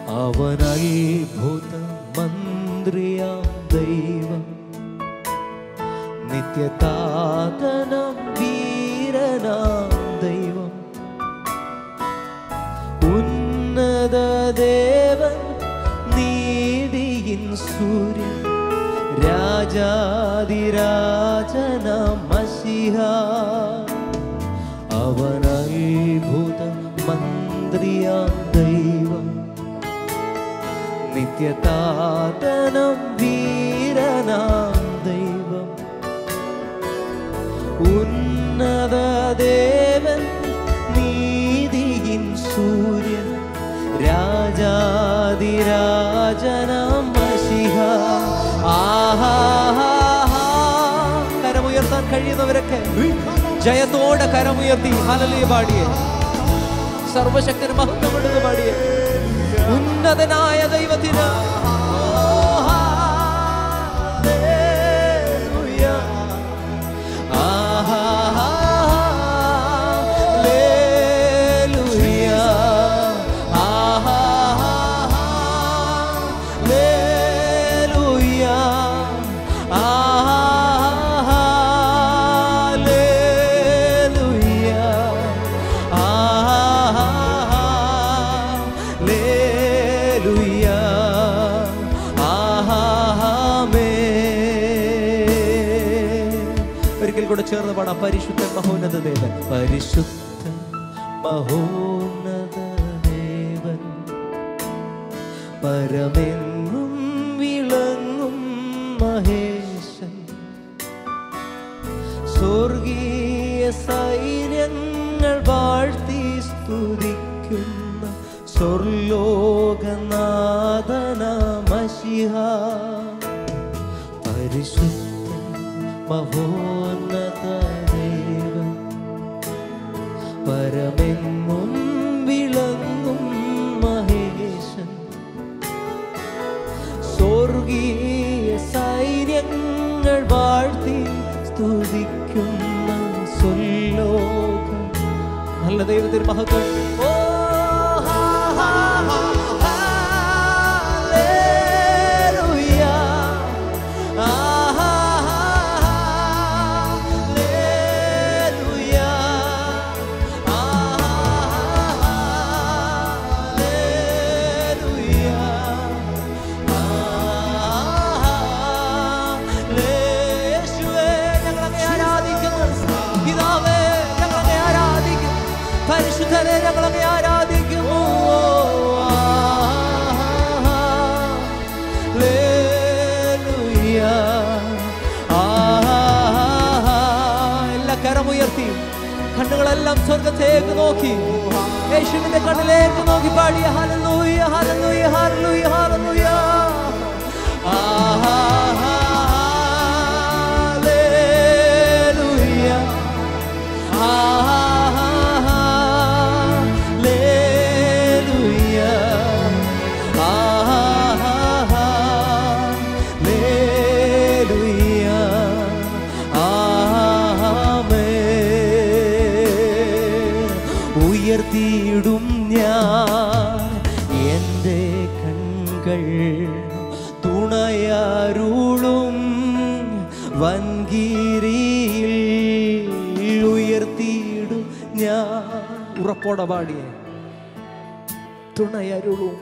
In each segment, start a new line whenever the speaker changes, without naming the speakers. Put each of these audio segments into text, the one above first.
അവൻ അത്ഭുത മന്ത്രിയാം ദൈവം നിത്യതാതനം വീരനാം ദൈവം ഉന്നത ദേവൻ നീതിയിൻ സൂര്യൻ രാജാതിരാജന മസിഹ അവൻ അത്ഭുത മന്ത്രിയാം ദൈവം നിത്യതാതനം വീരനാം ദൈവം ഉന്നത ദേവൻ നീതിയിൻ സൂര്യൻ രാജാതിരാജനം മഷിഹ ആഹാ കരമുയർത്താൻ കഴിയുന്നവരൊക്കെ ജയത്തോടെ കരമുയർത്തി ഹലലിയ പാടിയേ സർവശക്തന് മഹത്വപ്പെടുന്ന പാടിയേ ഉന്നതനായ ദൈവത്തിന് ഓ, ഹല്ലേലൂയ. ആഹാ, ഹല്ലേലൂയ. ആഹാ, ഹല്ലേലൂയ. ആഹാ, ഹല്ലേലൂയ. ആഹാ, ഹല്ലേലൂയ. ആഹാ, ആമേൻ. ഒരിക്കൽ കൂടെ ചേർന്ന് പാടാം പരിശുദ്ധ മഹോന്നത ദേവൻ പരിശുദ്ധ മഹോന്നത ദേവൻ പരമെങ്ങും വിളങ്ങും മഹേശൻ സ്വർഗീയ സൈന്യങ്ങൾ വാഴ്ത്തി സ്തുതിക്കുന്ന സ്വർലോകനാഥന മഷിഹ പരിശുദ്ധ മഹോന്നത ദേവൻ പരമെങ്ങും വിളങ്ങും മഹേശൻ സ്വർഗീയ സൈന്യങ്ങൾ വാഴ്ത്തി സ്തുതിക്കുന്ന സ്വല്ലോകം നല്ല ദൈവത്തിന് മഹത്വം ഓ, ഹാ, ഹാ, ഹാ, ഹല്ലേലൂയ. ആ, ഹാ, ഹാ, ഹല്ലേലൂയ. ആ, ഹാ, ഹല്ലേലൂയ. യേശുവേ, ഞങ്ങളങ്ങേ ആരാധിക്കുന്നു. പിതാവേ, ഞങ്ങളങ്ങേ ആരാധിക്കുന്നു. പരിശുദ്ധനെ ഞങ്ങളങ്ങേ ആരാധിക്കുന്നു ഹല്ലേലൂയ. ആഹാ. എല്ലാ കരമുയർത്തി കണ്ണുകളെല്ലാം സ്വർഗത്തേക്ക് നോക്കി യേശുവിന്റെ കണ്ണിലേക്ക് നോക്കി പാടിയ ഹല്ലേലൂയ ഹല്ലേലൂയ ഹല്ലേലൂയ ഹല്ലേലൂയ ആഹാ. ഹല്ലേലൂയ. ആഹാ. ഹല്ലേലൂയ. ആഹാ. ഹല്ലേലൂയ. ആമേൻ. ഉയർത്തിയിടും ഞാൻ എൻ്റെ കൺകൾ തുണയാരുളും വൻകീരിയിൽ ഉയർത്തിയിടും ഞാൻ ഉറപ്പോടെ പാടിയേ തുണയരുളും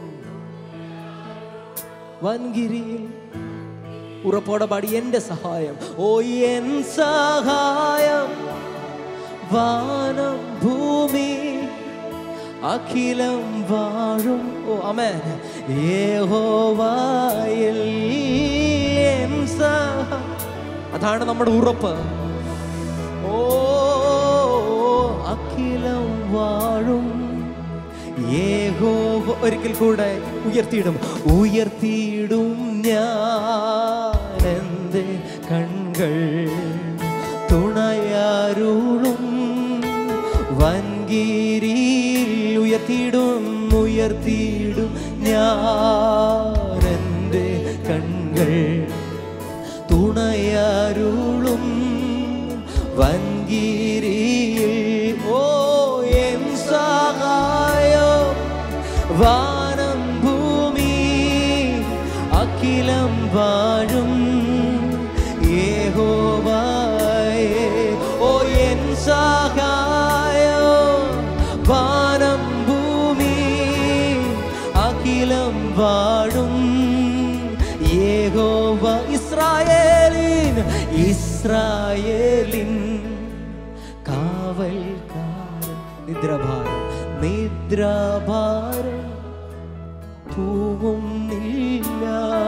വൻകിരിയിൽ ഉറപ്പോടെ പാടി എന്റെ സഹായം ഓ എൻ സഹായം വാനം ഭൂമി അഖിലം വാഴും ഓ അമേ യേഹോവായിൽ എൻ സഹായം അതാണ് നമ്മുടെ ഉറപ്പ് ഓ അഖിലം വാഴും യേഹോവ ഒരിക്കൽ കൂടെ ഉയർത്തിയിടും ഉയർത്തിയിടും ഞാൻ എൻ്റെ കൺകൾ തുണയാരുളും വൻകീരിയിൽ ഉയർത്തിയിടും ഉയർത്തിയിടും ഞാൻ എൻ്റെ കൺകൾ തുണയാരുളും വൻകീരിയിൽ ഓ എൻ സഹായം വാനം ഭൂ വാഴും യഹോവായേ ഓ എൻ സഹായോ വാനം ഭൂമി അഖിലം വാഴും യഹോവ ഇസ്രായേലിൻ ഇസ്രായേലിൻ കാവൽക്കാരൻ നിദ്രഭാരം നിദ്രഭാരം തൂവുന്നില്ല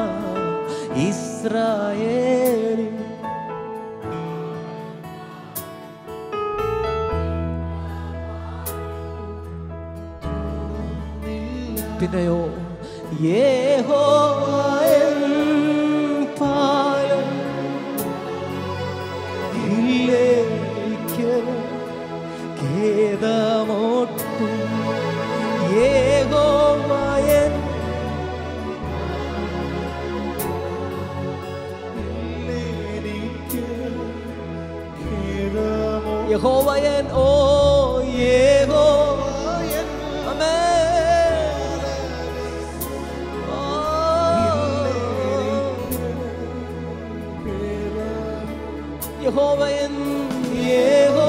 ഇസ്രായേലിൻ പിന്നെയോ യേഹോവയൻ പാലം ഇല്ലേക്ക് ഖേദമോട്ടും യേഹോവയൻ യഹോവയൻ ഓ യഹോവയൻ ആമേൻ ഓ യഹോവയൻ യേഹോ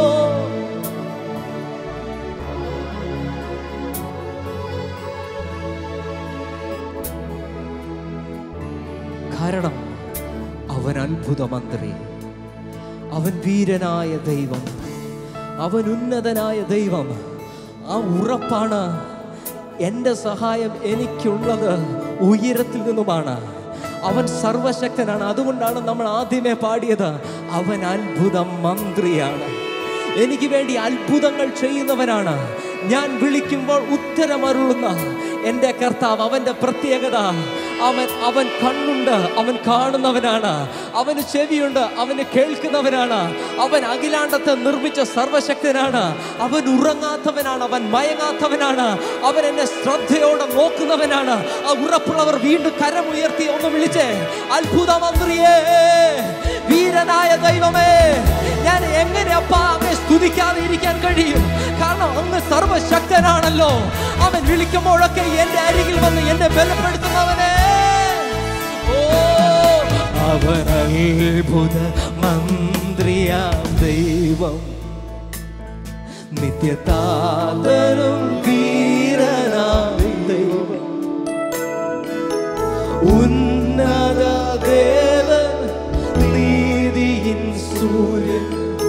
കാരണം അവൻ അത്ഭുത മന്ത്രി അവൻ വീരനായ ദൈവം അവൻ ഉന്നതനായ ദൈവം ആ ഉറപ്പാണ് എൻ്റെ സഹായം എനിക്കുള്ളത് ഉയരത്തിൽ നിന്നുമാണ് അവൻ സർവശക്തനാണ് അതുകൊണ്ടാണ് നമ്മൾ ആദ്യമേ പാടിയത് അവൻ അത്ഭുത മന്ത്രിയാണ് എനിക്ക് വേണ്ടി അത്ഭുതങ്ങൾ ചെയ്യുന്നവനാണ് ഞാൻ വിളിക്കുമ്പോൾ ഉത്തരമരുളുന്ന എൻ്റെ കർത്താവ് അവൻ്റെ പ്രത്യേകത അവൻ അവൻ കണ്ണുണ്ട് അവൻ കാണുന്നവനാണ് അവന് ചെവിയുണ്ട് അവന് കേൾക്കുന്നവനാണ് അവൻ അഖിലാണ്ടത്തെ നിർമ്മിച്ച സർവശക്തനാണ് അവൻ ഉറങ്ങാത്തവനാണ് അവൻ മയങ്ങാത്തവനാണ് അവൻ എന്നെ ശ്രദ്ധയോടെ നോക്കുന്നവനാണ് ആ ഉറപ്പുള്ളവർ വീണ്ടും കരമുയർത്തി ഒന്ന് വിളിച്ചേ അത്ഭുത മന്ത്രിയേ വീരനായ ദൈവമേ ഞാൻ എങ്ങനെ അപ്പാ അങ്ങെ സ്തുതിക്കാതെ ഇരിക്കാൻ കഴിയും കാരണം അങ്ങ് സർവശക്തനാണല്ലോ അവൻ വിളിക്കുമ്പോഴൊക്കെ എന്റെ അരികിൽ വന്ന് എന്നെ ബലപ്പെടുത്തുന്നവനെ ഓ അവൻ അത്ഭുത മന്ത്രിയാം ദൈവം നിത്യതാതനും വീരനാം ദൈവം ഉന്നത ദേവൻ നീതിയിൻ സൂര്യൻ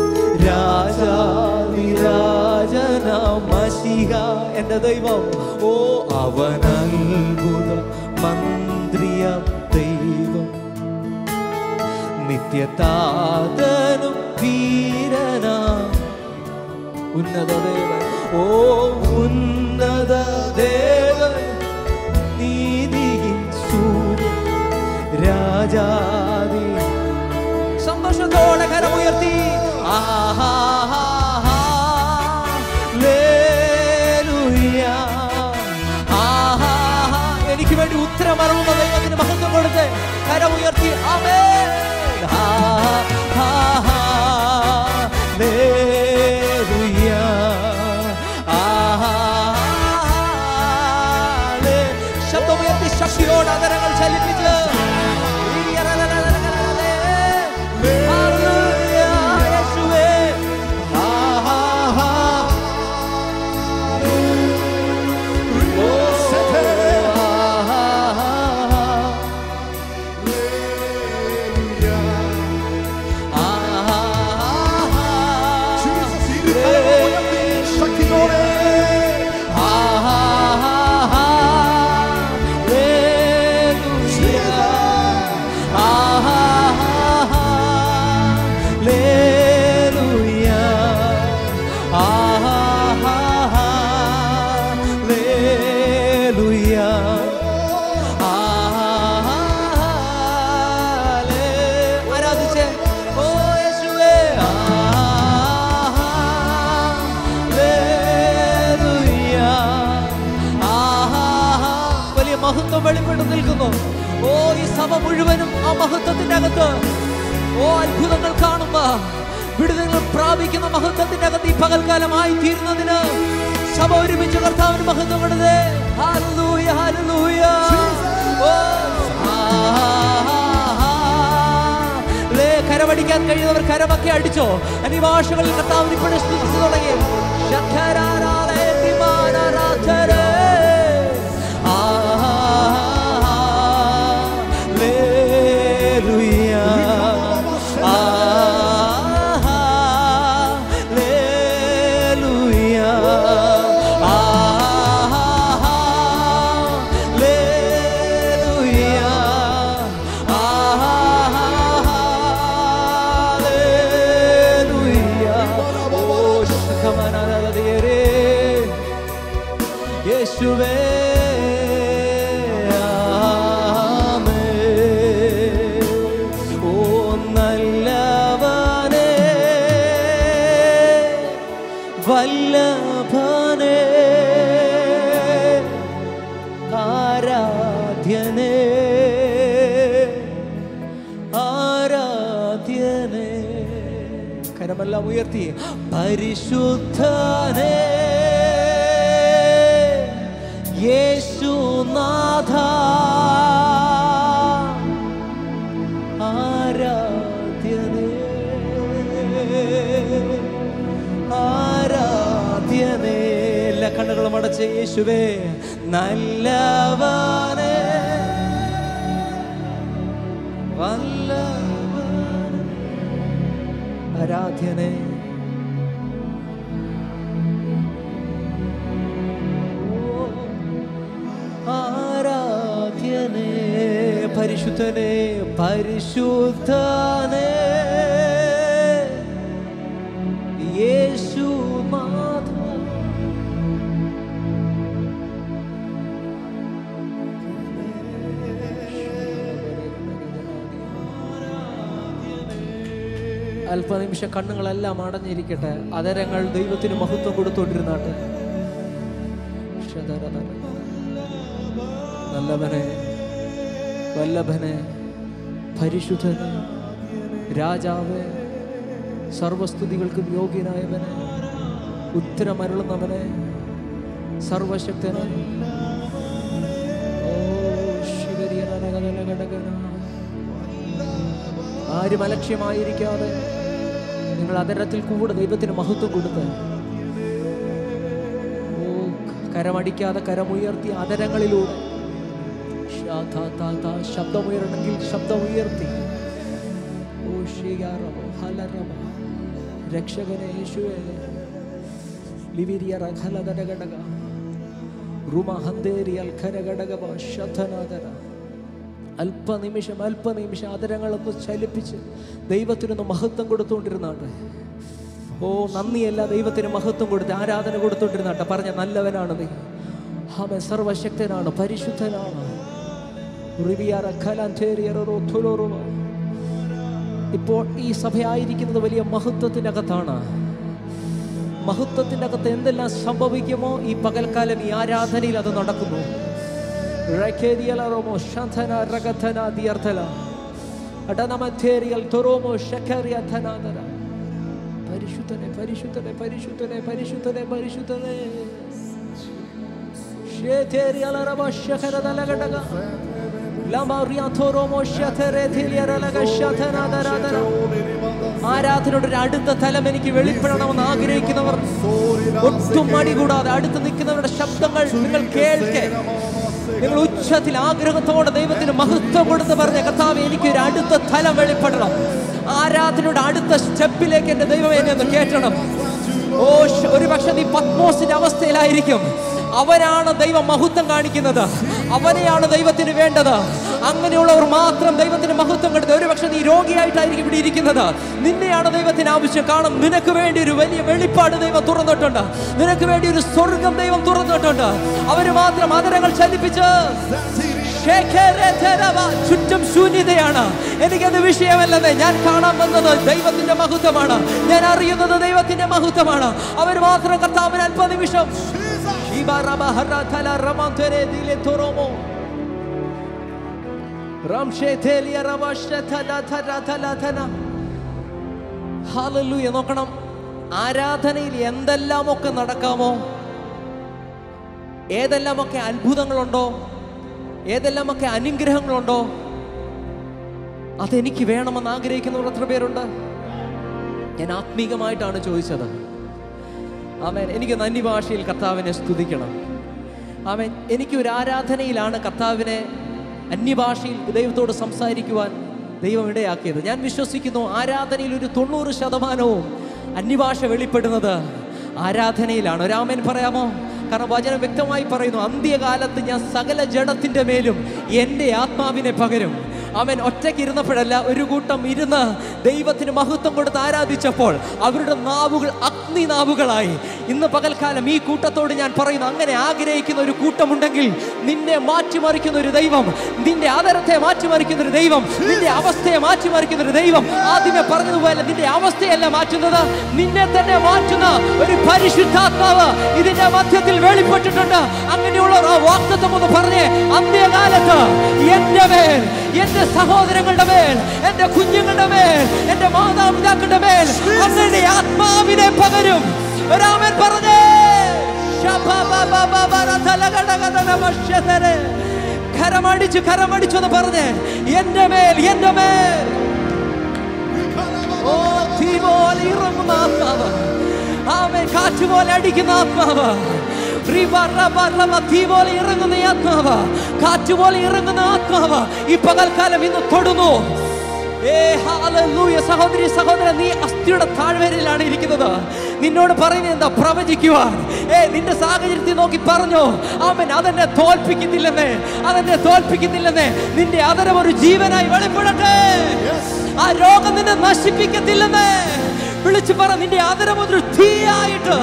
രാജാതിരാജനമശിഹ എൻ്റെ ദൈവം ഓ അവൻ അത്ഭുത മന്ത്രിയ ദൈവം നിത്യതാതനും വീരനാ ഉന്നത ദേവൻ ഓ ഉന്നത ദേവൻ നീതിയിൻ സൂര്യൻ രാജാതി സന്തോഷത്തോടെ കരമുയർത്തി ആഹാഹാഹാ, ലേലുയ്യ. ആഹാഹാ, എനിക്ക് വേണ്ടി ഉത്തരമറിവുന്ന ദൈവത്തിന് മഹത്വം കൊടുത്ത് കരമുയർത്തി ആമേൻ ആഹാഹാഹാ, ലേലുയ്യ. ആഹാഹാഹാ, ലേ. ശബ്ദമുയർത്തി ശക്തിയോട് അതരങ്ങൾ ചലിപ്പിച്ച് ആരാധിച്ചേ ഓ യേശുവേ ഹല്ലേലൂയ. ആഹാഹാ. വലിയ മഹത്വം വെളിപ്പെട്ട് നിൽക്കുന്നു ഓ ഈ സഭ മുഴുവനും ആ മഹത്വത്തിന്റെ അകത്ത് ഓ അത്ഭുതങ്ങൾ കാണുമ്പോ വിടുതലുകൾ പ്രാപിക്കുന്ന മഹത്വത്തിന്റെ അകത്ത് ഈ പകൽക്കാലമായി തീരുന്നതിന് സഭ ഒരുമിച്ച് കർത്താവിന് മഹത്വം കൊടുത്തേ ഹാലൂയ ഹാലൂയ ഓ ആഹാഹാ. പറയാൻ കഴിയുന്നവർ കരമൊക്കെ അടിച്ചോ അനിഭാഷകളിൽ കർത്താവിന് ഇപ്പോഴും സ്തുതിച്ചു തുടങ്ങി ശഖരാരാലേ ദിവാനാരാധരേ. ഹല്ലേലൂയ. ഹല്ലേലൂയ. ഹല്ലേലൂയ. ഹല്ലേലൂയ. ഓ, ശുദ്ധമനാരാധകരെ. യേശുവേ ആമേൻ. ഓ നല്ലവനേ വല്ലഭനേ ആരാധ്യനേ ആരാധ്യനേ കരമെല്ലാം ഉയർത്തി പരിശുദ്ധനേ യേശുനാഥ ആരാധ്യനേ ആരാധ്യനേ എല്ലാ കണ്ണുകളും അടച്ച് യേശുവേ നല്ലവനേ വല്ലഭനേ ആരാധ്യനേ ആരാധ്യനേ പരിശുദ്ധനേ പരിശുദ്ധനേ യേശുനാഥ അല്പനിമിഷം കണ്ണുകളെല്ലാം അടഞ്ഞിരിക്കട്ടെ അതരങ്ങൾ ദൈവത്തിന് മഹത്വം കൊടുത്തോണ്ടിരുന്നാട്ടെ ഷദരദര. നല്ലവനെ വല്ലഭനെ പരിശുദ്ധനെ രാജാവേ സർവസ്തുതികൾക്കും യോഗ്യനായവനെ ഉത്തരമരുളുന്നവനെ സർവശക്തനെ ഓ ശിവരിയനരകനകടകന. ആരും അലക്ഷ്യമായിരിക്കാതെ നിങ്ങൾ അതരത്തിൽ കൂടെ ദൈവത്തിന് മഹത്വം കൊടുത്ത് ഓ കരമടിക്കാതെ കരമുയർത്തി അതരങ്ങളിലൂടെ ഷാഥാതാതാ. ശബ്ദമുയരണമെങ്കിൽ ശബ്ദമുയർത്തി ഓ ശിയാറമോ ഹലറമോ രക്ഷകനെ യേശുവേ ലിവിരിയ റഖലദരഗടക റുമ ഹന്തേരിയൽ ഖരഗടകവ ശതനാദര അല്പനിമിഷം അല്പനിമിഷം അതരങ്ങളൊന്ന് ചലിപ്പിച്ച് ദൈവത്തിനൊന്ന് മഹത്വം കൊടുത്തുകൊണ്ടിരുന്നാട്ടെ ഓ നന്ദിയല്ല ദൈവത്തിന് മഹത്വം കൊടുത്ത് ആരാധന കൊടുത്തുകൊണ്ടിരുന്നാട്ടെ പറഞ്ഞ നല്ലവനാണ് നീ അവൻ സർവശക്തനാണ് പരിശുദ്ധനാണ് റിവിയാറ ഖലാന്തേരിയറോ തുലോറുവ. ഇപ്പോൾ ഈ സഭയായിരിക്കുന്നത് വലിയ മഹത്വത്തിൻ്റെ അകത്താണ് മഹത്വത്തിൻ്റെ അകത്ത് എന്തെല്ലാം സംഭവിക്കുമോ ഈ പകൽക്കാലം ഈ ആരാധനയിൽ അത് നടക്കുന്നു റെക്കേരിയലറോമോ ശാന്തന രഗധന ദിയർത്ഥല അടനമഥേരിയൽ തൊറോമോ ശഖരിയധനാദര പരിശുദ്ധനെ പരിശുദ്ധനെ പരിശുദ്ധനെ പരിശുദ്ധനെ പരിശുദ്ധനെ ശേഥേരിയലറമോ ശഖരദലഗടക ലമറിയാഥോറോമോ ശഥരേഥിലിയറലഗ ശഥനാദരാദര ആരാധനയുടെ ഒരു അടുത്ത തലം എനിക്ക് വെളിപ്പെടണമെന്ന് ആഗ്രഹിക്കുന്നവർ ഒട്ടും മടി കൂടാതെ അടുത്ത് നിൽക്കുന്നവരുടെ ശബ്ദങ്ങൾ നിങ്ങൾ കേൾക്കെ നിങ്ങൾ ഉച്ചത്തിൽ ആഗ്രഹത്തോടെ ദൈവത്തിന് മഹത്വം കൊടുത്ത് പറഞ്ഞ കർത്താവ് എനിക്ക് ഒരു അടുത്ത തലം വെളിപ്പെടണം ആരാധനയുടെ അടുത്ത സ്റ്റെപ്പിലേക്ക് എന്റെ ദൈവം എന്നെ ഒന്ന് കേട്ടണം ഓ ശ- ഒരുപക്ഷെ നീ പത്മോസിന്റെ അവസ്ഥയിലായിരിക്കും അവനാണ് ദൈവം മഹത്വം കാണിക്കുന്നത് അവനെയാണ് ദൈവത്തിന് വേണ്ടത് അങ്ങനെയുള്ളവർ മാത്രം ദൈവത്തിന് മഹത്വം കൊടുത്ത് ഒരുപക്ഷെ നീ രോഗിയായിട്ടായിരിക്കും ഇവിടെ ഇരിക്കുന്നത് നിന്നെയാണ് ദൈവത്തിന് ആവശ്യം കാണും നിനക്ക് വേണ്ടി ഒരു വലിയ വെളിപ്പാട് ദൈവം തുറന്നിട്ടുണ്ട് നിനക്ക് വേണ്ടി ഒരു സ്വർഗം ദൈവം തുറന്നിട്ടുണ്ട് അവര് മാത്രം അതരങ്ങൾ ചലിപ്പിച്ച് ശേഖരധരവ. ചുറ്റും ശൂന്യതയാണ് എനിക്കത് വിഷയമല്ലെന്ന് ഞാൻ കാണാൻ വന്നത് ദൈവത്തിന്റെ മഹത്വമാണ് ഞാൻ അറിയുന്നത് ദൈവത്തിന്റെ മഹത്വമാണ് അവർ മാത്രം കർത്താവിന് അല്പനിമിഷം ശിവറമ ഹരധല റമധരെ ദിലെ തുറമോ റംഷേഥേലിയ റവശധല ധര ധല ധന. ഹല്ലേലൂയ നോക്കണം ആരാധനയിൽ എന്തെല്ലാമൊക്കെ നടക്കാമോ ഏതെല്ലാമൊക്കെ അത്ഭുതങ്ങളുണ്ടോ ഏതെല്ലാമൊക്കെ അനുഗ്രഹങ്ങളുണ്ടോ അതെനിക്ക് വേണമെന്ന് ആഗ്രഹിക്കുന്നവർ എത്ര പേരുണ്ട് ഞാൻ ആത്മീകമായിട്ടാണ് ചോദിച്ചത് ആമേൻ എനിക്ക് നന്ദി ഭാഷയിൽ കർത്താവിനെ സ്തുതിക്കണം ആമേൻ എനിക്ക് ഒരു ആരാധനയിലാണ് കർത്താവിനെ അന്യഭാഷയിൽ ദൈവത്തോട് സംസാരിക്കുവാൻ ദൈവം ഇടയാക്കിയത് ഞാൻ വിശ്വസിക്കുന്നു ആരാധനയിൽ ഒരു തൊണ്ണൂറ് ശതമാനവും അന്യഭാഷ വെളിപ്പെടുന്നത് ആരാധനയിലാണ് ഒരാമൻ പറയാമോ കാരണം വചനം വ്യക്തമായി പറയുന്നു അന്ത്യകാലത്ത് ഞാൻ സകല ജഡത്തിന്റെ മേലും എൻ്റെ ആത്മാവിനെ പകരും അവൻ ഒറ്റയ്ക്ക് ഇരുന്നപ്പോഴല്ല ഒരു കൂട്ടം ഇരുന്ന് ദൈവത്തിന് മഹത്വം കൊടുത്ത് ആരാധിച്ചപ്പോൾ അവരുടെ നാവുകൾ അഗ്നി നാവുകളായി ഇന്ന് പകൽക്കാലം ഈ കൂട്ടത്തോട് ഞാൻ പറയുന്നു അങ്ങനെ ആഗ്രഹിക്കുന്ന ഒരു കൂട്ടമുണ്ടെങ്കിൽ നിന്നെ മാറ്റിമറിക്കുന്ന ഒരു ദൈവം നിന്റെ ആദരത്തെ മാറ്റിമറിക്കുന്ന ഒരു ദൈവം നിന്റെ അവസ്ഥയെ മാറ്റിമറിക്കുന്ന ഒരു ദൈവം ആദ്യമേ പറഞ്ഞതുപോലെ നിന്റെ അവസ്ഥയല്ല മാറ്റുന്നത് നിന്നെ തന്നെ മാറ്റുന്ന ഒരു പരിശുദ്ധാത്മാവ് ഇതിന്റെ മധ്യത്തിൽ വെളിപ്പെട്ടിട്ടുണ്ട് അങ്ങനെയുള്ള ആ വാക്തത്വം ഒന്ന് പറഞ്ഞേ അന്ത്യകാലത്ത് എന്റെ മേൽ എന്റെ സഹോദരങ്ങളുടെ മേൽ എന്റെ കുഞ്ഞുങ്ങളുടെ മേൽ എന്റെ മാതാപിതാക്കളുടെ മേൽ അങ്ങയുടെ ആത്മാവിനെ പകരും ഒരാമൻ പറഞ്ഞേ ശബബബബബരതലകടകടനമശ്യതരെ. കരമടിച്ചു കരമടിച്ചു എന്ന് പറഞ്ഞേ എന്റെ മേൽ എന്റെ മേൽ ഓ തീ പോലെ ഇറങ്ങുന്ന ആത്മാവ് ആമേ കാറ്റ് പോലെ അടിക്കുന്ന ആത്മാവ് റിബ, റബ, റബ, തീ പോലെ ഇറങ്ങുന്ന ഈ ആത്മാവ് കാറ്റ് പോലെ ഇറങ്ങുന്ന ആത്മാവ് ഈ പകൽക്കാലം ഇന്ന് തൊടുന്നു ഏ ഹല്ലേലൂയ സഹോദരി സഹോദരൻ നീ അസ്ഥിയുടെ താഴ്വരയിലാണ് ഇരിക്കുന്നത് നിന്നോട് പറയുന്നത് എന്താ പ്രവചിക്കുവാൻ ഏ നിന്റെ സാഹചര്യത്തിൽ നോക്കി പറഞ്ഞു അവൻ അതെന്നെ തോൽപ്പിക്കുന്നില്ലെന്നേ അതെന്നെ തോൽപ്പിക്കുന്നില്ലെന്നേ നിന്റെ അതരം ഒരു ജീവനായി വെളിപ്പെടട്ടെ ആ രോഗം നിന്നെ നശിപ്പിക്കത്തില്ലെന്നേ വിളിച്ചു പറ നിന്റെ അതരം ഒരു തീയായിട്ട്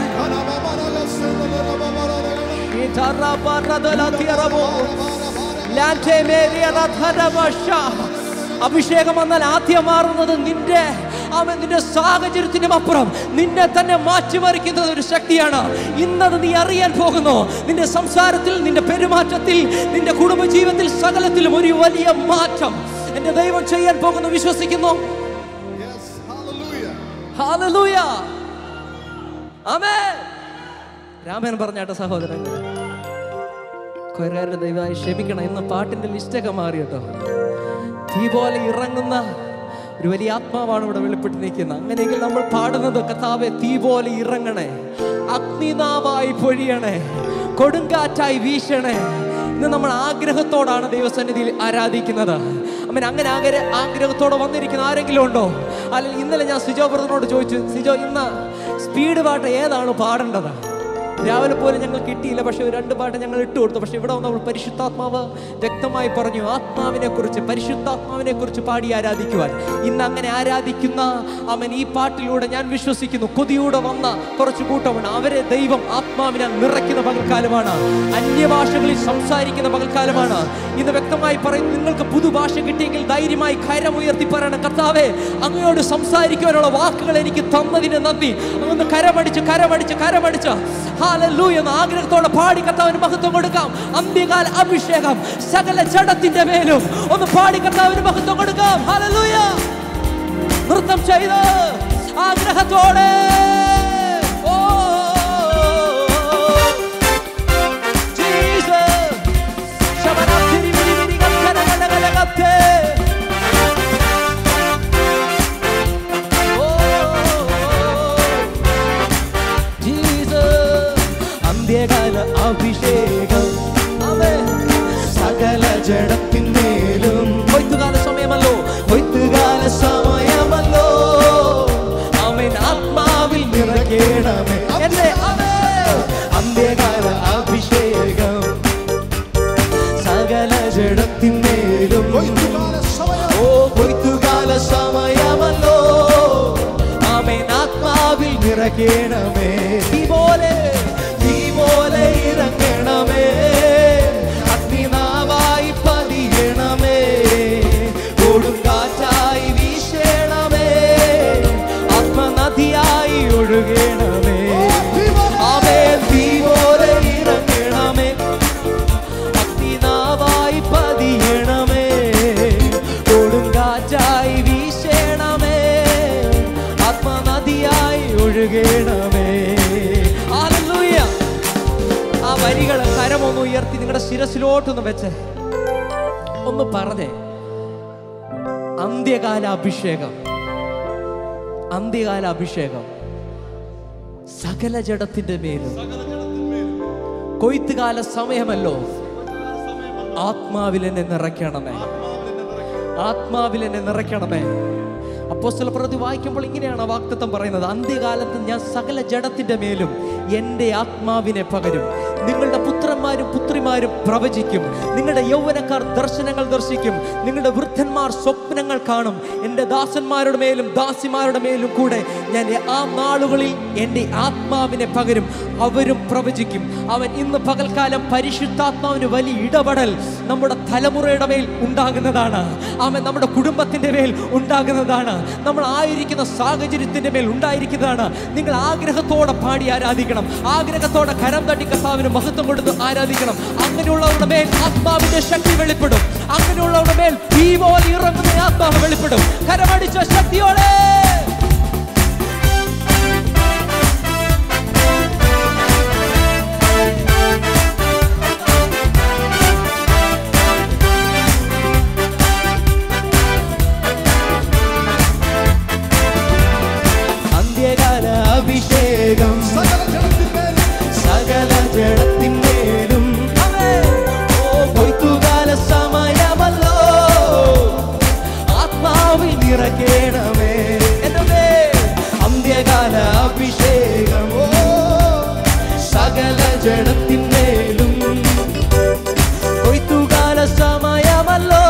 അഭിഷേകം വന്നാൽ ആദ്യം മാറുന്നത് നിന്റെ അവൻ നിന്റെ സാഹചര്യത്തിനും അപ്പുറം നിന്നെ തന്നെ മാറ്റിമറിക്കുന്നത് ഒരു ശക്തിയാണ് ഇന്നത് നീ അറിയാൻ പോകുന്നു നിന്റെ സംസാരത്തിൽ നിന്റെ പെരുമാറ്റത്തിൽ നിന്റെ കുടുംബജീവിതത്തിൽ സകലത്തിലും ഒരു വലിയ മാറ്റം എന്റെ ദൈവം ചെയ്യാൻ പോകുന്നു വിശ്വസിക്കുന്നു
Yes, hallelujah.
ഹാലലൂയ ആമേൻ രാമൻ പറഞ്ഞാട്ട സഹോദരങ്ങൾ കൊയറുകാരുടെ ദയവായി ക്ഷമിക്കണം ഇന്ന് പാട്ടിന്റെ ലിസ്റ്റൊക്കെ മാറി കേട്ടോ തീ പോലെ ഇറങ്ങുന്ന ഒരു വലിയ ആത്മാവാണ് ഇവിടെ വെളിപ്പെട്ട് നിൽക്കുന്നത് അങ്ങനെയെങ്കിൽ നമ്മൾ പാടുന്നത് കഥാവെ തീ പോലെ ഇറങ്ങണേ അഗ്നിനാവായി പൊഴിയണേ കൊടുങ്കാറ്റായി വീശണേ ഇന്ന് നമ്മൾ ആഗ്രഹത്തോടാണ് ദൈവസന്നിധിയിൽ ആരാധിക്കുന്നത് അമ്മൻ അങ്ങനെ ആഗ്ര ആഗ്രഹത്തോടെ വന്നിരിക്കുന്ന ആരെങ്കിലും ഉണ്ടോ അല്ലെങ്കിൽ ഇന്നലെ ഞാൻ സിജോ ബ്രദറിനോട് ചോദിച്ചു സിജോ ഇന്ന് സ്പീഡ് പാട്ട് ഏതാണ് പാടേണ്ടത് രാവിലെ പോലും ഞങ്ങൾ കിട്ടിയില്ല പക്ഷെ ഒരു രണ്ട് പാട്ട് ഞങ്ങൾ ഇട്ട് കൊടുത്തു പക്ഷെ ഇവിടെ വന്നപ്പോൾ പരിശുദ്ധാത്മാവ് വ്യക്തമായി പറഞ്ഞു ആത്മാവിനെ കുറിച്ച് പരിശുദ്ധാത്മാവിനെ കുറിച്ച് പാടി ആരാധിക്കുവാൻ ഇന്ന് അങ്ങനെ ആരാധിക്കുന്ന അവൻ ഈ പാട്ടിലൂടെ ഞാൻ വിശ്വസിക്കുന്നു കൊതിയൂടെ വന്ന കുറച്ച് കൂട്ടമാണ് അവരെ ദൈവം ആത്മാവിനെ നിറയ്ക്കുന്ന പകൽക്കാലമാണ് അന്യഭാഷകളിൽ സംസാരിക്കുന്ന പകൽക്കാലമാണ് ഇന്ന് വ്യക്തമായി പറയും നിങ്ങൾക്ക് പുതുഭാഷ കിട്ടിയെങ്കിൽ ധൈര്യമായി കരമുയർത്തി പറയണം കർത്താവേ അങ്ങയോട് സംസാരിക്കുവാനുള്ള വാക്കുകൾ എനിക്ക് തന്നതിന് നന്ദി അങ്ങൊന്ന് കരമടിച്ച് കരമടിച്ച് കരമടിച്ച് ഹാലല്ലൂയ എന്ന ആഗ്രഹത്തോടെ പാടി കർത്താവിന് മഹത്വം കൊടുക്കാം അന്ത്യകാല അഭിഷേകം സകല ജഡത്തിന്റെ മേലും ഒന്ന് പാടി കർത്താവിന് മഹത്വം കൊടുക്കാം ഹാലല്ലൂയ നൃത്തം ചെയ്ത് ആഗ്രഹത്തോടെ ഓ Jesus. ശബനത്തിരി വിരി വിരി കത്തന കല കല കത്തേ. ഓ Jesus. അന്ത്യകാല അഭിഷേകം ആമേൻ. സകല ജഡത്തിന്മേലും കൊയ്ത്തുകാല സമയമല്ലോ കൊയ്ത്തുകാല സമയമല്ലോ അവൻ ആത്മാവിൽ നിറയ്ക്കണമേ എന്റെ ആമേൻ. അന്ത്യകാല അഭിഷേകം സകല ജഡത്തിന്മേലും
കൊയ്ത്തുകാല സമയം.
ഓ കൊയ്ത്തുകാല സമയമല്ലോ ആമേൻ ആത്മാവിൽ നിറയ്ക്കണമേ തീ പോലെ തീ പോലെ ഇറങ്ങണമേ അഗ്നിനാവായി പതിയണമേ കൊടുങ്കാറ്റായി വീശണമേ ആത്മനദിയായി ഒഴുകണമേ ആമേൻ തീ പോലെ ഇറങ്ങണമേ അഗ്നിനാവായി പതിയണമേ കൊടുങ്കാറ്റായി വീശണമേ ആത്മനദിയായി ഒഴുകണമേ ഹല്ലേലൂയ ആ വരികൾ കരമൊന്ന് ഉയർത്തി നിങ്ങളുടെ ശിരസിലോട്ടൊന്ന് വെച്ച് ഒന്ന് പറഞ്ഞേ അന്ത്യകാല അഭിഷേകം അന്ത്യകാല അഭിഷേകം സകല ജഡത്തിന്റെ മേലും കൊയ്ത്തുകാല സമയമല്ലോ ആത്മാവിൽ എന്നെ നിറയ്ക്കണമേ ആത്മാവിൽ എന്നെ നിറയ്ക്കണമേ അപ്പോസ്തല പ്രതി വായിക്കുമ്പോൾ ഇങ്ങനെയാണ് ആ വാക്തത്വം പറയുന്നത് അന്ത്യകാലത്ത് ഞാൻ സകല ജഡത്തിന്റെ മേലും എൻ്റെ ആത്മാവിനെ പകരും നിങ്ങളുടെ പുത്രന്മാരും പുത്രിമാരും പ്രവചിക്കും നിങ്ങളുടെ യൗവനക്കാർ ദർശനങ്ങൾ ദർശിക്കും നിങ്ങളുടെ വൃദ്ധന്മാർ സ്വപ്നങ്ങൾ കാണും എൻ്റെ ദാസന്മാരുടെ മേലും ദാസിമാരുടെ മേലും കൂടെ ഞാൻ ആ നാളുകളിൽ എൻ്റെ ആത്മാവിനെ പകരും അവരും പ്രവചിക്കും അവൻ ഇന്ന് പകൽക്കാലം പരിശുദ്ധാത്മാവിന് വലിയ ഇടപെടൽ നമ്മുടെ തലമുറയുടെ മേൽ ഉണ്ടാകുന്നതാണ് അവൻ നമ്മുടെ കുടുംബത്തിന്റെ മേൽ ഉണ്ടാകുന്നതാണ് നമ്മൾ ആയിരിക്കുന്ന സാഹചര്യത്തിന്റെ മേൽ ഉണ്ടായിരിക്കുന്നതാണ് നിങ്ങൾ ആഗ്രഹത്തോടെ പാടി ആരാധിക്കണം ആഗ്രഹത്തോടെ കരം തട്ടി കർത്താവിന് മഹത്വം കൊടുത്ത് ആരാധിക്കണം അങ്ങനെയുള്ളവരുടെ മേൽ ആത്മാവിന്റെ ശക്തി വെളിപ്പെടും അങ്ങനെയുള്ളവരുടെ മേൽ തീ പോലെ ഇറങ്ങുന്ന ആത്മാവ് വെളിപ്പെടും കരമടിച്ച ശക്തിയോടെ അന്ത്യകാല അഭിഷേകം
സകല ജനത്തിന്മേലും
സകല ജഡത്തിന്മേലും ഓ കൊയ്ത്തുകാല സമയമല്ലോ ആത്മാവിൽ നിറക്കേണമേ എൻ്റെ മേൽ അന്ത്യകാല അഭിഷേകം ഓ സകല ജഡത്തിന്മേലും കൊയ്ത്തുകാല സമയമല്ലോ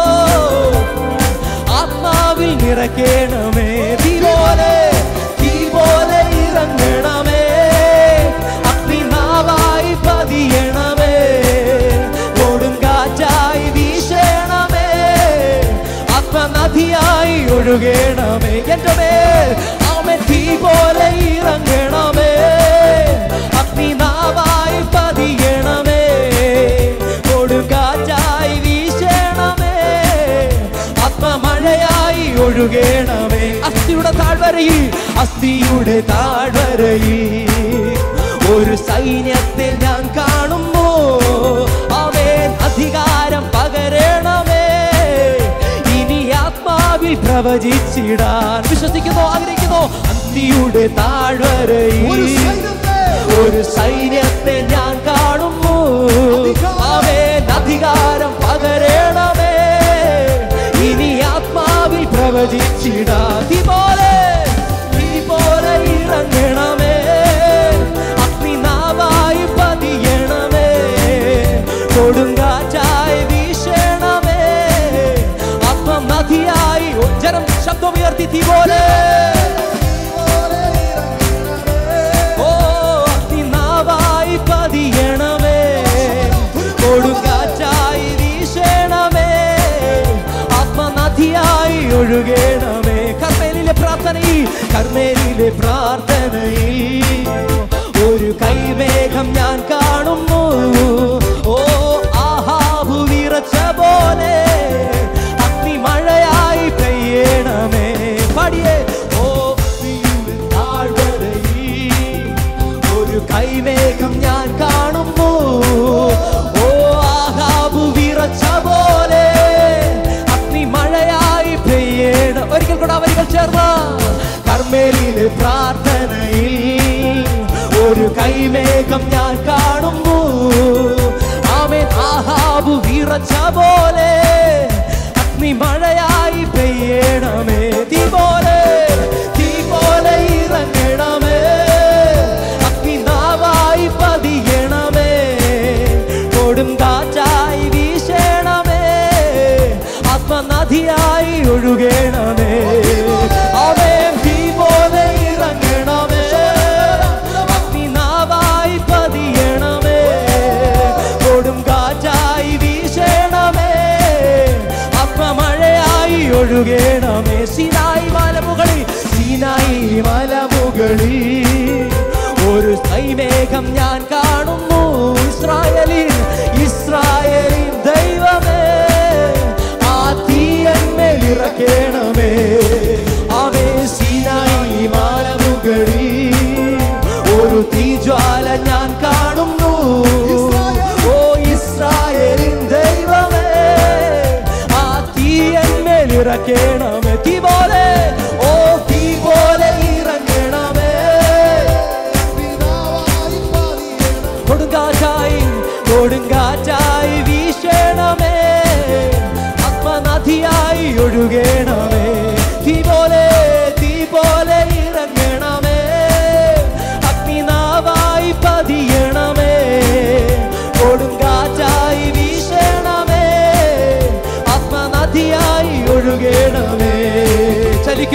ആത്മാവിൽ നിറക്കേണമേ തീ പോലെ തീ പോലെ ഇറങ്ങണമേ അഗ്നിനാവായി പതിയണമേ കൊടുങ്കാറ്റായി വീശണമേ ആത്മനദിയായി ഒഴുകണമേ എൻ്റെ മേൽ ആമൻ തീ പോലെ ഇറങ്ങണമേ അഗ്നിനാവായി പതിയണമേ കൊടുങ്കാറ്റായി വീശണമേ ആത്മമഴയായി ഒഴുകണമേ അസ്ഥിയുടെ താഴ്വരയിൽ അസ്ഥിയുടെ താഴ്വരയിൽ ഒരു സൈന്യത്തെ ഞാൻ കാണുമ്പോ അവൻ അധികാരം പകരണമേ ഇനി ആത്മാവിൽ പ്രവചിച്ചിടാൻ വിശ്വസിക്കുന്നോ ആഗ്രഹിക്കുന്നോ അസ്ഥിയുടെ
ഒരു
താഴ്വരയിൽ
സൈന്യത്തെ
ഒരു സൈന്യത്തെ ഞാൻ കാണുന്നു അവൻ അധികാരം പകരണമേ ഇനി ആത്മാവിൽ പ്രവചിച്ചിടാ തീ പോലെ തീ പോലെ ഇറങ്ങണമേ അഗ്നിനാവായി പതിയണമേ കൊടുങ്കാറ്റായി വീശണമേ ആത്മ നദിയായി ജനം ശബ്ദമുയർത്തി തീ പോലെ ഓ അഗ്നിനാവായി പതിയണമേ കൊടുങ്കാറ്റായി വീശണമേ ആത്മനദിയായി ഒഴുകണമേ കർമ്മേലിലെ പ്രാർത്ഥനയിൽ കർമ്മേലിലെ പ്രാർത്ഥനയിൽ ഒരു കൈമേഘം ഞാൻ കാണുന്നു ഓ ആഹാബു വിറച്ച പോലെ അഗ്നിമഴയായി പെയ്യണമേ പടിയേ ഓ അഗ്നിയുടെ താഴ്വരയിൽ ഒരു കൈമേഘം ഞാൻ കാണുന്നു ഓ ആഹാബു വിറച്ച പോലെ അഗ്നിമഴയായി പെയ്യണം ഒരിക്കൽ കൂടെ വരികൾ ചേർന്ന കർമ്മേലിലെ പ്രാർത്ഥനയിൽ ഒരു കൈമേഘം ഞാൻ കാണുന്നു ആമേൻ ആഹാബു വിറച്ച പോലെ അഗ്നിമഴയായി പെയ്യണമേ തീ പോലെ തീ പോലെ ഇറങ്ങണമേ അഗ്നിനാവായി പതിയണമേ കൊടും കാറ്റായി വീശണമേ ആത്മനദിയായി ഒഴുകണമേ അവേ തീ പോലെ ഇറങ്ങണമേ അഗ്നിനാവായി പതിയണമേ കൊടും കാറ്റായി വീശണമേ ആത്മമഴയായി ഒഴുകണമേ സിനായി മലമുകളിൽ സിനായി മലമുകളിൽ ഒരു കൈമേഘം ഞാൻ കാണുന്നു ഇസ്രായേലിൽ ഇസ്രായേലിൻ ദൈവമേ ആ തീയന്മേൽ ഇറക്കണമേ അവേ സിനായി മാലമുകളിൽ ഒരു തീജ്വാല ഞാൻ കാണുന്നു ഓ ഇസ്രായേലിൻ ദൈവമേ ആ തീയന്മേൽ ഇറക്കണമേ തീ പോലെ ഓ തീ പോലെ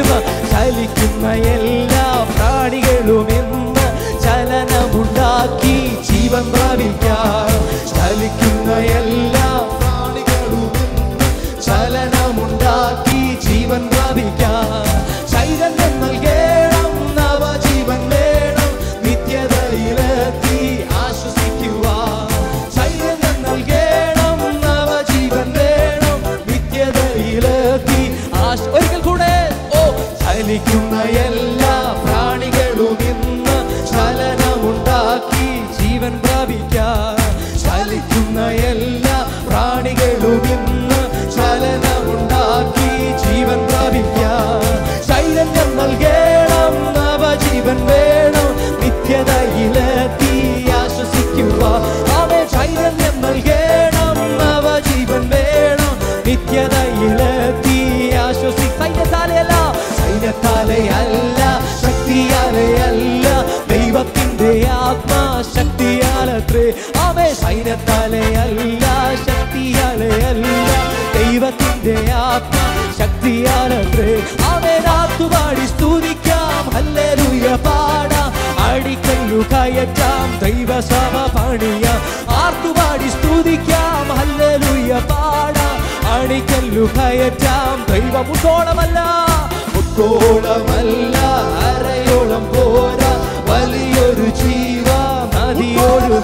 ഇന്ന് ചലിക്കുന്ന എല്ലാ പ്രാണികളും ഇന്ന് ചലനമുണ്ടാക്കി ജീവൻ പ്രാപിക്കാം ചലിക്കുന്ന എല്ലാ പ്രാണികളും ഇന്ന് ചലനമുണ്ടാക്കി ജീവൻ പ്രാപിക്കാം ചൈതന്യം നൽകേണം നവജീവൻ വേണം നിത്യതയിലെത്തി ആശ്വസിക്കുവാൻ ചൈതന്യം നൽകേണം നവജീവൻ വേണം നിത്യതയിലെത്തി ആശ ഒരിക്കൽ കൂടെ ഓ ചലിക്കുന്ന എല്ലാ പ്രാണികളും ഇന്ന് ചലനമുണ്ടാക്കി ജീവൻ പ്രാപിക്കാൻ ചലിക്കുന്ന എല്ലാ പ്രാണികളും ഇന്ന് ചലനമുണ്ടാക്കി ജീവൻ പ്രാപിക്കാൻ ചൈതന്യം നൽകേണം നവജീവൻ വേണം നിത്യതയിലെത്തി ആശ്വസിക്കുക അവൻ ചൈതന്യം നൽകേണം നവജീവൻ വേണം നിത്യതയിലെത്തി ആശ്വസി സൈന്യത്താലെയല്ല സൈന്യത്താലെയല്ല ശക്തിയാലെയല്ല ദൈവത്തിന്റെ ആത്മാ ശക്തിയാലത്രേ അവേ സൈന്യത്താലെയല്ല ശക്തിയാലെയല്ല ദൈവത്തിന്റെ ആത്മാ ശക്തിയാലത്രേ അവൻ ആത്തുപാടി സ്തുതിക്കാം ഹല്ലേലൂയ പാടാം അടിക്കല്ലു കയറ്റാം ദൈവസഭ പണിയാം ആർത്തുപാടി സ്തുതിക്കാം ഹല്ലേലൂയ പാടാം അടിക്കല്ലു കയറ്റാം ദൈവമുത്തോളമല്ല മുത്തോളമല്ല അരയോളം പോരാ വലിയൊരു ജീവ നദിയൊഴുക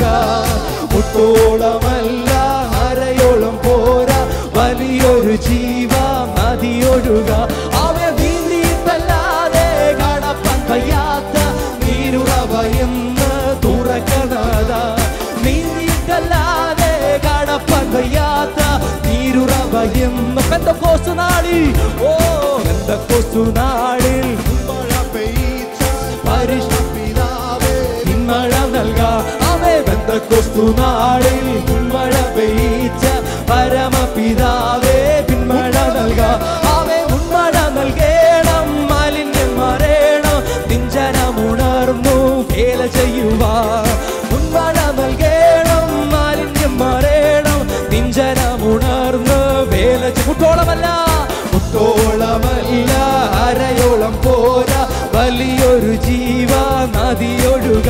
മുത്തോളമല്ല അരയോളം പോരാ വലിയൊരു ജീവ നദിയൊഴുക അവ നീന്തിയിട്ടല്ലാതെ കടപ്പാൻ വയ്യാത്ത നീരുറവയെന്ന് തുറക്കണത നീന്തിയിട്ടല്ലാതെ കടപ്പാൻ വയ്യാത്ത നീരുറവയെന്ന് പെന്തക്കോസ് നാളിൽ ഓ പെന്തക്കോസ് നാളിൽ
മഴ പെയ്ച്ച
പരിശുദ്ധിതാവേ പിന്മഴ നൽകാം അവേ ബന്ധക്കൊസ്തു നാളിൽ പിന്മഴ പെയ്ച്ച പരമപിതാവേ പിന്മഴ നൽകാം അവേ ഉന്മഴ നൽകേണം മാലിന്യം മറേണം നിഞ്ചനമുണർന്നു വേല ചെയ്യുവാൻ ഉന്മഴ നൽകേണം മാലിന്യം മറേണം നിഞ്ചനമുണർന്ന് വേല മുട്ടോളമല്ല മുട്ടോളമല്ല അരയോളം പോരാ വലിയൊരു ജീവ നദിയൊഴുക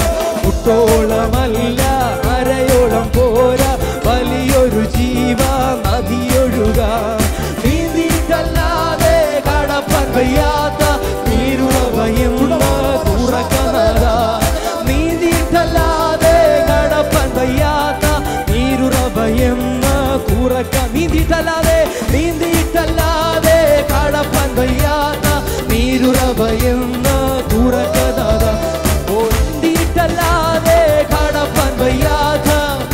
മുട്ടോളമല്ല അരയോളം പോരാ വലിയൊരു ജീവ നദിയൊഴുക നീന്തിയിട്ടല്ലാതെ കടപ്പാൻ വയ്യാത്ത നീരുറവയും തുറക്കുന്നത നീന്തിയിട്ടല്ലാതെ കടപ്പാൻ വയ്യാത്ത നീരുറവയും തുറക്ക നീന്തിയിട്ടല്ലാതെ നീന്തിയിട്ടല്ലാതെ കടപ്പാൻ വയ്യാത്ത നീരുറവയും തുറക്കുന്നത നീന്തിയിട്ടല്ലാതെ കടപ്പാൻ വയ്യാത്ത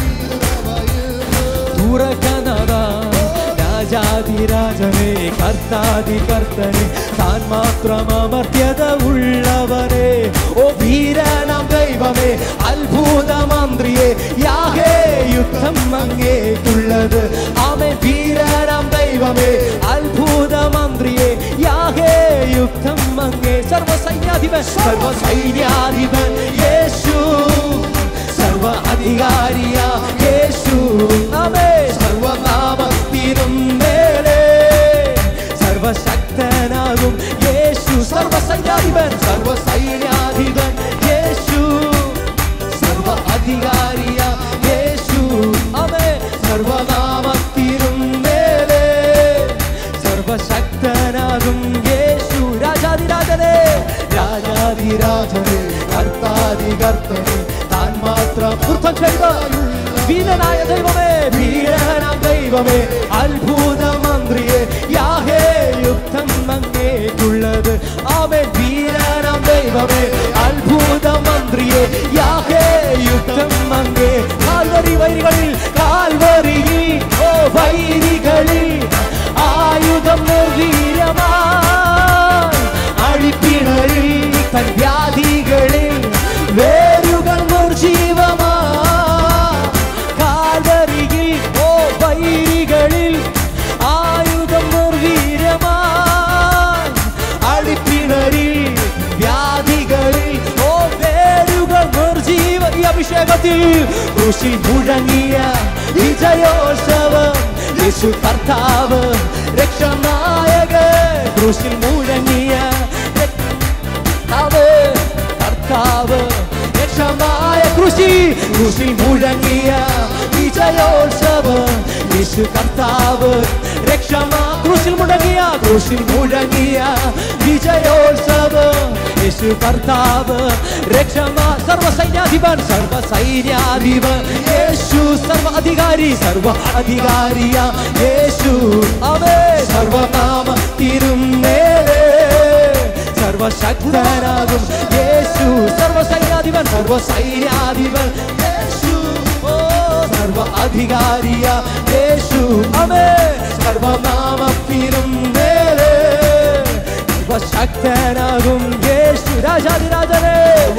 തുറക്കനത രാജാതിരാജനെ കർത്താതി കർത്തനെ താൻ മാത്രം അമർത്യത ഉള്ളവനെ ഓ വീരനാം ദൈവമേ അത്ഭുത മന്ത്രിയെ യാഹേ യുദ്ധം അങ്ങേക്കുള്ളത് ആമേ വീരനാം ദൈവമേ അത്ഭുത മന്ത്രിയെ യാഹേ യുദ്ധം അങ്ങേ സർവസൈന്യാധിപൻ സർവസൈന്യാധിപൻ യേശു സർവ അധികാരിയ യേശു ആമേ സർവനാമത്തിനും മേലെ സർവശക്തനാകും യേശു സർവസൈന്യാധിപൻ സർവസൈന്യാധിപൻ യേശു സർവ അധികാരിയ യേശു ആമേ സർവനാമത്തിനും മേലെ സർവശക്തനാകും യേശു രാജാതിരാജനെ രാജാതിരാജനെ കർത്താതി കർത്തനെ താൻ മാത്രം വൃത്തം ചെയ്ത വീരനായ ദൈവമേ വീരനാം ദൈവമേ അത്ഭുത മന്ത്രിയെ യാഹേ യുദ്ധം അങ്ങേക്കുള്ളത് അവൻ വീരനാം ദൈവമേ അത്ഭുത മന്ത്രിയെ യാഹേ യുദ്ധം അങ്ങേ കാൽവരി വരികളിൽ കാൽവരിയിൽ ഓ വൈരികളിൽ ആയുധം നിർവീരമാ അഴിപ്പിണരിൽ തൻ വ്യാധികളിൽ വേരുകൾ നിർജീവമാ കാൽവരിയിൽ ഓ വൈരികളിൽ ആയുധം നിർവീരമാ അഴിപ്പിണരിൽ വ്യാധികളിൽ ഓ വേരുകൾ നിർജീവ ഈ അഭിഷേകത്തിൽ കൃഷി മുഴങ്ങിയ വിജയോത്സവം യേശു കർത്താവ് രക്ഷനായക ക്രൂശിൽ മുഴങ്ങിയ ക്രൂശി ക്രൂശിൽ മുഴങ്ങിയ വിജയോത്സവം യേശു കർത്താവ് രക്ഷമാ ക്രൂശിൽ മുഴങ്ങിയ ക്രൂശിൽ മുഴങ്ങിയ വിജയോത്സവം യേശു കർത്താവ് രക്ഷമാ സർവസൈന്യാധിപൻ സർവസൈന്യാധിപൻ യേശു സർവ അധികാരി സർവ അധികാരിയ യേശു അവേ സർവനാമ തിരുന്നേരേ സർവശക്തനാകും യേശു സർവസൈന്യാധിപൻ സർവസൈന്യാധിപൻ യേശു ഓ സർവ അധികാരിയ യേശു അവേ സർവനാമത്തിനും നേരെ സർവശക്തനാകും യേശു രാജാതിരാജനെ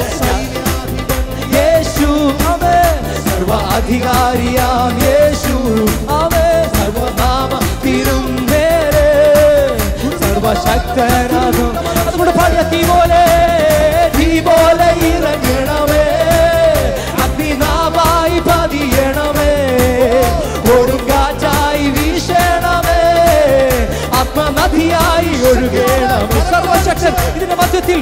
യേശു അവേ സർവ അധികാരിയാം യേശു അവേ സർവനാമത്തിനും നേരെ സർവശക്തനാകും അതുകൊണ്ട് പാടിയ തീ പോലെ തീ പോലെ ഇറങ്ങണമേ അഗ്നിനാവായി പതിയണമേ കൊടുങ്കാറ്റായി വീശണമേ ആത്മനദിയായി ഒഴുകണമേ സർവശക്തൻ ഇതിന്റെ മധ്യത്തിൽ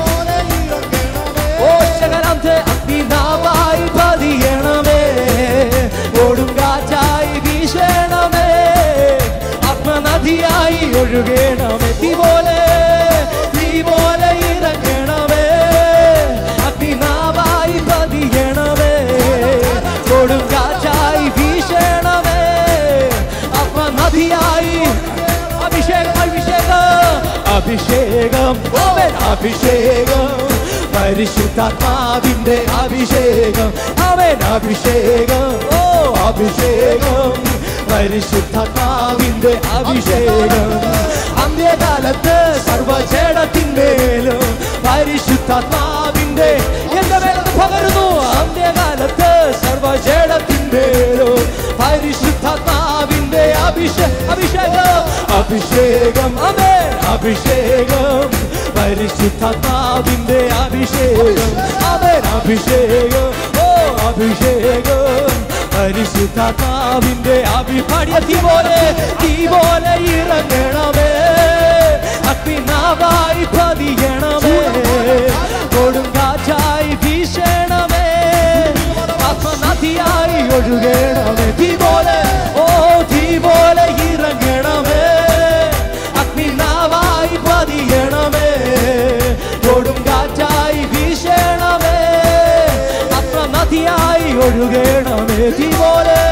ഓ ശകരാന്തെ അഗ്നിനാവായി പതിയണമേ കൊടുങ്കാറ്റായി വീശണമേ ആത്മനദിയായി ഒഴുകണമേ തീ പോലെ തീ പോലെ ഇറങ്ങണമേ അഗ്നിനാവായി പതിയണമേ കൊടുങ്കാറ്റായി വീശണമേ ആത്മനദിയായി അഭിഷേകം അഭിഷേകം അഭിഷേകം അവൻ അഭിഷേകം പരിശുദ്ധാത്മാവിന്റെ അഭിഷേകം അവൻ അഭിഷേകം ഓ അഭിഷേകം പരിശുദ്ധാത്മാവിന്റെ അഭിഷേകം അന്ത്യകാലത്ത് സർവജടത്തിന്മേലും പരിശുദ്ധാത്മാവിന്റെ എന്റെ മേലത് പകരുന്നു അന്ത്യകാലത്ത് സർവജടത്തിന്മേലും പരിശുദ്ധാത്മാവിന്റെ അഭിഷേകം അഭിഷേകം അഭിഷേകം അമേ അഭിഷേകം പരിശുദ്ധാത്മാവിന്റെ അഭിഷേകം അവൻ അഭിഷേകം ഓ അഭിഷേകം പരിശുദ്ധാത്മാവിന്റെ അഭിപാടിയ തീ പോലെ തീ പോലെ ഇറങ്ങണമേ അഗ്നിനാവായി പതിയണമേ കൊടുങ്കാറ്റായി വീശണമേ ആത്മനദിയായി ഒഴുകണമേ തീ പോലെ ഓ തീ പോലെ ഇറങ്ങണമേ അഗ്നിനാവായി പതിയണമേ കൊടുങ്കാറ്റായി വീശണമേ ആത്മനദിയായി ഒഴുകണമേ തീ പോലെ